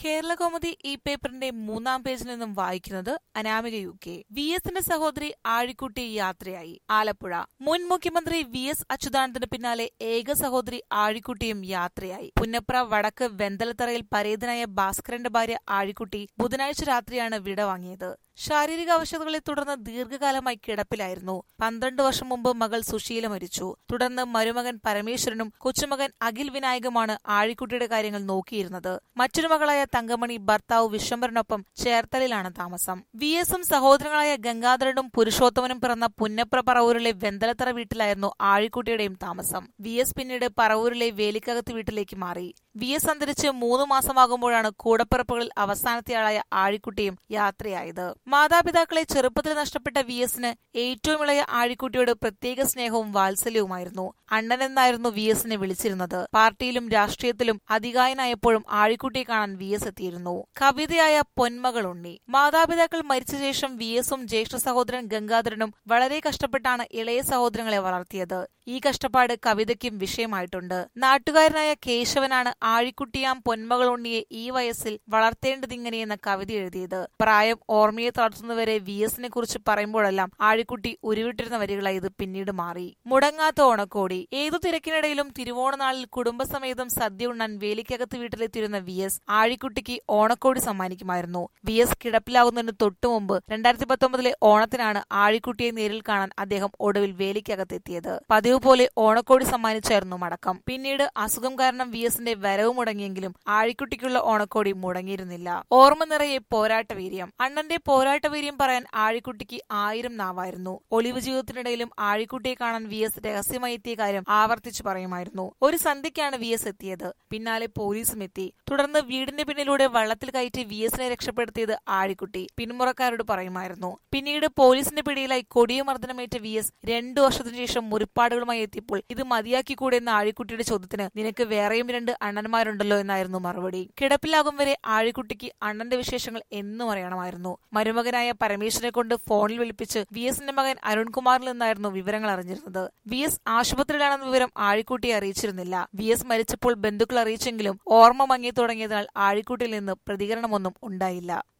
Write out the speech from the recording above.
കേരളകൗമുദി ഈ പേപ്പറിന്റെ മൂന്നാം പേജിൽ നിന്നും വായിക്കുന്നത് അനാമിക യു കെ വി എസിന്റെ സഹോദരി ആഴിക്കുട്ടി യാത്രയായി ആലപ്പുഴ മുൻ മുഖ്യമന്ത്രി വി എസ് അച്യുതാനന്ദന് പിന്നാലെ ഏക സഹോദരി ആഴിക്കുട്ടിയും യാത്രയായി പുന്നപ്ര വടക്ക് വെന്തലത്തറയിൽ പരേതനായ ഭാസ്കരന്റെ ഭാര്യ ആഴിക്കുട്ടി ബുധനാഴ്ച രാത്രിയാണ് വിട വാങ്ങിയത് ശാരീരിക അവശതകളെ തുടർന്ന് ദീർഘകാലമായി കിടപ്പിലായിരുന്നു പന്ത്രണ്ട് വർഷം മുമ്പ് മകൾ സുശീല മരിച്ചു തുടർന്ന് മരുമകൻ പരമേശ്വരനും കൊച്ചുമകൻ അഖിൽ വിനായകുമാണ് ആഴിക്കുട്ടിയുടെ കാര്യങ്ങൾ നോക്കിയിരുന്നത് മറ്റൊരു മകളായ തങ്കമണി ഭർത്താവ് വിശ്വംഭരനൊപ്പം ചേർത്തലിലാണ് താമസം വി എസും സഹോദരങ്ങളായ ഗംഗാധരനും പുരുഷോത്തമനും പിറന്ന പുന്നപ്ര പറവൂരിലെ വെന്തലത്തറ വീട്ടിലായിരുന്നു ആഴിക്കുട്ടിയുടെയും താമസം വി എസ് പിന്നീട് പറവൂരിലെ വേലിക്കകത്ത് വീട്ടിലേക്ക് മാറി വി എസ് അന്തരിച്ച് മൂന്ന് മാസമാകുമ്പോഴാണ് കൂടപ്പിറപ്പുകളിൽ അവസാനത്തെയാളായ ആഴിക്കുട്ടിയും യാത്രയായത് മാതാപിതാക്കളെ ചെറുപ്പത്തിൽ നഷ്ടപ്പെട്ട വി എസിന് ഏറ്റവും ഇളയ ആഴിക്കുട്ടിയോട് പ്രത്യേക സ്നേഹവും വാത്സല്യവുമായിരുന്നു അണ്ണൻ എന്നായിരുന്നു വി എസിനെ വിളിച്ചിരുന്നത് പാർട്ടിയിലും രാഷ്ട്രീയത്തിലും അധികായനായപ്പോഴും ആഴിക്കുട്ടിയെ കാണാൻ വി എസ് എത്തിയിരുന്നു കവിതയായ പൊന്മകൾ ഉണ്ണി മാതാപിതാക്കൾ മരിച്ച ശേഷം വി എസും ജ്യേഷ്ഠ സഹോദരൻ ഗംഗാധരനും വളരെ കഷ്ടപ്പെട്ടാണ് ഇളയ സഹോദരങ്ങളെ വളർത്തിയത് ഈ കഷ്ടപ്പാട് കവിതയ്ക്കും വിഷയമായിട്ടുണ്ട് നാട്ടുകാരനായ കേശവനാണ് ആഴിക്കുട്ടിയാം പൊന്മകൾ ഉണ്ണിയെ ഈ വയസ്സിൽ വളർത്തേണ്ടതിങ്ങനെയെന്ന കവിത എഴുതിയത് പ്രായം ഓർമ്മയെ തളർത്തുന്നവരെ വി എസിനെ കുറിച്ച് പറയുമ്പോഴെല്ലാം ആഴിക്കുട്ടി ഉരുവിട്ടിരുന്ന വരികളായി ഇത് പിന്നീട് മാറി മുടങ്ങാത്ത ഓണക്കോടി ഏതു തിരക്കിനിടയിലും തിരുവോണനാളിൽ കുടുംബസമേതം സദ്യ ഉണ്ണാൻ വേലിക്കകത്ത് വീട്ടിലെത്തിയിരുന്ന വി എസ് ആഴിക്കുട്ടിക്ക് ഓണക്കോടി സമ്മാനിക്കുമായിരുന്നു വി എസ് കിടപ്പിലാകുന്നതിന് തൊട്ടുമുമ്പ് രണ്ടായിരത്തി പത്തൊമ്പതിലെ ഓണത്തിനാണ് ആഴിക്കുട്ടിയെ നേരിൽ കാണാൻ അദ്ദേഹം ഒടുവിൽ വേലിക്കകത്തെത്തിയത് പതിവ് പോലെ ഓണക്കോടി സമ്മാനിച്ചായിരുന്നു മടക്കം പിന്നീട് അസുഖം കാരണം വി എസിന്റെ വരവ് മുടങ്ങിയെങ്കിലും ആഴിക്കുട്ടിക്കുള്ള ഓണക്കോടി മുടങ്ങിയിരുന്നില്ല ഓർമ്മ നിറയെ പോരാട്ടവീര്യം അണ്ണന്റെ പോരാട്ടവീര്യം പറയാൻ ആഴിക്കുട്ടിക്ക് ആയിരം നാവായിരുന്നു ഒളിവ് ജീവിതത്തിനിടയിലും ആഴിക്കുട്ടിയെ കാണാൻ വി എസ് രഹസ്യമായി എത്തിയ കാര്യം ആവർത്തിച്ചു പറയുമായിരുന്നു ഒരു സന്ധ്യയ്ക്കാണ് വി എസ് എത്തിയത് പിന്നാലെ പോലീസും എത്തി തുടർന്ന് വീടിന്റെ പിന്നിലൂടെ വള്ളത്തിൽ കയറ്റി വി എസിനെ രക്ഷപ്പെടുത്തിയത് ആഴിക്കുട്ടി പിന്മുറക്കാരോട് പറയുമായിരുന്നു പിന്നീട് പോലീസിന്റെ പിടിയിലായി കൊടിയ മർദ്ദനമേറ്റ വി എസ് രണ്ടു വർഷത്തിനു ശേഷം മുറിപ്പാടുകളുമായി എത്തിയപ്പോൾ ഇത് മതിയാക്കിക്കൂടെ എന്ന ആഴിക്കുട്ടിയുടെ ചോദ്യത്തിന് നിനക്ക് വേറെയും രണ്ട് അണ്ണന്മാരുണ്ടല്ലോ എന്നായിരുന്നു മറുപടി കിടപ്പിലാകും വരെ ആഴിക്കുട്ടിക്ക് അണ്ണന്റെ വിശേഷങ്ങൾ എന്നും അറിയണമായിരുന്നു മരുമകനായ പരമേശ്വരനെ കൊണ്ട് ഫോണിൽ വിളിപ്പിച്ച് വി എസിന്റെ മകൻ അരുൺകുമാറിൽ നിന്നായിരുന്നു വിവരങ്ങൾ അറിഞ്ഞിരുന്നത് വി എസ് ആശുപത്രിയിലാണെന്ന വിവരം ആഴിക്കുട്ടിയെ അറിയിച്ചിരുന്നില്ല വി എസ് മരിച്ചപ്പോൾ ബന്ധുക്കൾ അറിയിച്ചെങ്കിലും ഓർമ്മ മങ്ങി തുടങ്ങിയതിനാൽ ആഴിക്കുട്ടിയിൽ നിന്ന് പ്രതികരണമൊന്നും ഉണ്ടായില്ല